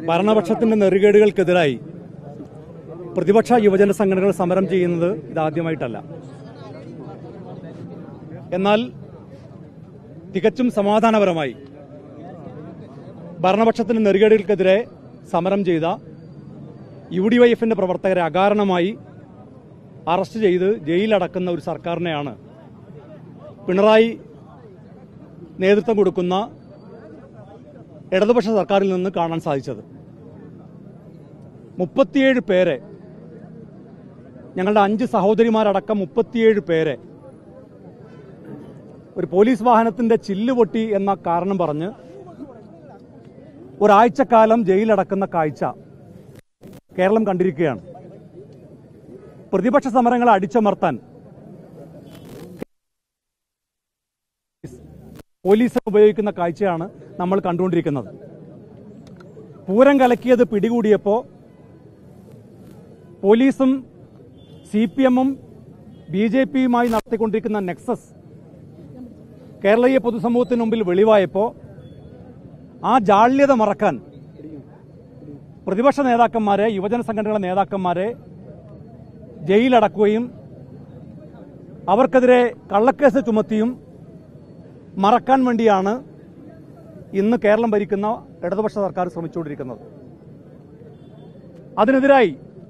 ഭരണപക്ഷത്തിന്റെ നെറുകേടുകൾക്കെതിരായി പ്രതിപക്ഷ യുവജന സംഘടനകൾ സമരം ചെയ്യുന്നത് ഇതാദ്യമായിട്ടല്ല എന്നാൽ തികച്ചും സമാധാനപരമായി ഭരണപക്ഷത്തിന്റെ നെറുകേടുകൾക്കെതിരെ സമരം ചെയ്ത യു ഡി വൈ എഫിന്റെ പ്രവർത്തകരെ അകാരണമായി അറസ്റ്റ് ചെയ്ത് ജയിലടക്കുന്ന ഒരു സർക്കാരിനെയാണ് പിണറായി നേതൃത്വം കൊടുക്കുന്ന ഇടതുപക്ഷ സർക്കാരിൽ നിന്ന് കാണാൻ സാധിച്ചത് മുപ്പത്തിയേഴ് പേരെ ഞങ്ങളുടെ അഞ്ച് സഹോദരിമാരടക്കം മുപ്പത്തിയേഴ് പേരെ ഒരു പോലീസ് വാഹനത്തിന്റെ ചില്ല് പൊട്ടി എന്ന കാരണം പറഞ്ഞ് ഒരാഴ്ചക്കാലം ജയിലടക്കുന്ന കാഴ്ച കേരളം കണ്ടിരിക്കുകയാണ് പ്രതിപക്ഷ സമരങ്ങളെ അടിച്ചമർത്താൻ പോലീസ് ഉപയോഗിക്കുന്ന കാഴ്ചയാണ് നമ്മൾ കണ്ടുകൊണ്ടിരിക്കുന്നത് പൂരം കലക്കിയത് പിടികൂടിയപ്പോ പോലീസും സി പി എമ്മും ബി ജെ പിയുമായി നടത്തിക്കൊണ്ടിരിക്കുന്ന നെക്സസ് കേരളീയ പൊതുസമൂഹത്തിന് മുമ്പിൽ വെളിവായപ്പോ ആ ജാള്യത മറക്കാൻ പ്രതിപക്ഷ നേതാക്കന്മാരെ യുവജന സംഘടനകളുടെ നേതാക്കന്മാരെ ജയിലടക്കുകയും അവർക്കെതിരെ കള്ളക്കേസ് ചുമത്തിയും മറക്കാൻ വേണ്ടിയാണ് ഇന്ന് കേരളം ഭരിക്കുന്ന ഇടതുപക്ഷ സർക്കാർ ശ്രമിച്ചുകൊണ്ടിരിക്കുന്നത് അതിനെതിരായി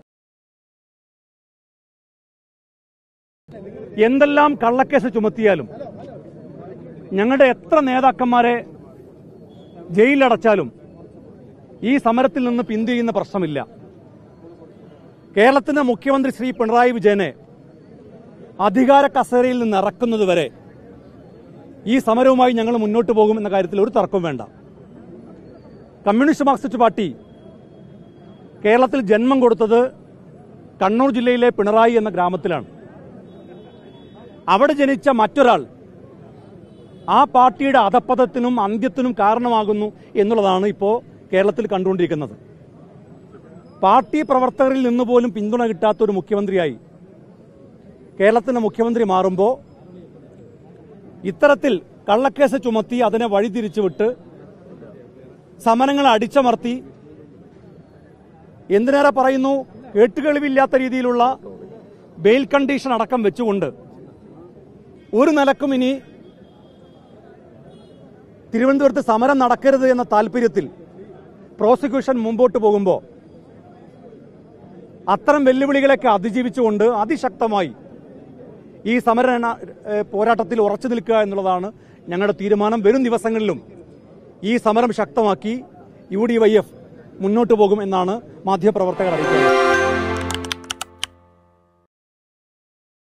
എന്തെല്ലാം കള്ളക്കേസ് ചുമത്തിയാലും ഞങ്ങളുടെ എത്ര നേതാക്കന്മാരെ ജയിലടച്ചാലും ഈ സമരത്തിൽ നിന്ന് പിന്തിരിയുന്ന പ്രശ്നമില്ല കേരളത്തിന്റെ മുഖ്യമന്ത്രി ശ്രീ പിണറായി വിജയനെ അധികാര കസേരയിൽ നിന്ന് ഇറക്കുന്നതുവരെ ഈ സമരവുമായി ഞങ്ങൾ മുന്നോട്ട് പോകും എന്ന കാര്യത്തിൽ ഒരു തർക്കവും വേണ്ട കമ്മ്യൂണിസ്റ്റ് മാർക്സിസ്റ്റ് പാർട്ടി കേരളത്തിൽ ജന്മം കൊടുത്തത് കണ്ണൂർ ജില്ലയിലെ പിണറായി എന്ന ഗ്രാമത്തിലാണ് അവിടെ ജനിച്ച മറ്റൊരാൾ ആ പാർട്ടിയുടെ അധപ്പതത്തിനും അന്ത്യത്തിനും കാരണമാകുന്നു എന്നുള്ളതാണ് ഇപ്പോൾ കേരളത്തിൽ കണ്ടുകൊണ്ടിരിക്കുന്നത് പാർട്ടി പ്രവർത്തകരിൽ നിന്ന് പോലും പിന്തുണ കിട്ടാത്ത ഒരു മുഖ്യമന്ത്രിയായി കേരളത്തിന്റെ മുഖ്യമന്ത്രി മാറുമ്പോൾ ഇത്തരത്തിൽ കള്ളക്കേസ് ചുമത്തി അതിനെ വഴിതിരിച്ചുവിട്ട് സമരങ്ങളെ അടിച്ചമർത്തി എന്തിനേറെ പറയുന്നു കേട്ടുകേൾവില്ലാത്ത രീതിയിലുള്ള ബെയിൽ കണ്ടീഷൻ അടക്കം വെച്ചുകൊണ്ട് ഒരു നിലക്കും ഇനി തിരുവനന്തപുരത്ത് സമരം നടക്കരുത് എന്ന താല്പര്യത്തിൽ പ്രോസിക്യൂഷൻ മുമ്പോട്ട് പോകുമ്പോൾ അത്തരം വെല്ലുവിളികളൊക്കെ അതിജീവിച്ചുകൊണ്ട് അതിശക്തമായി ഈ സമര ഏഹ്, പോരാട്ടത്തിൽ ഉറച്ചു നിൽക്കുക എന്നുള്ളതാണ് ഞങ്ങളുടെ തീരുമാനം വരും ദിവസങ്ങളിലും ഈ സമരം ശക്തമാക്കി യു ഡി വൈ എഫ് മുന്നോട്ട് പോകും എന്നാണ് മാധ്യമപ്രവർത്തകർ അറിയിക്കുന്നത്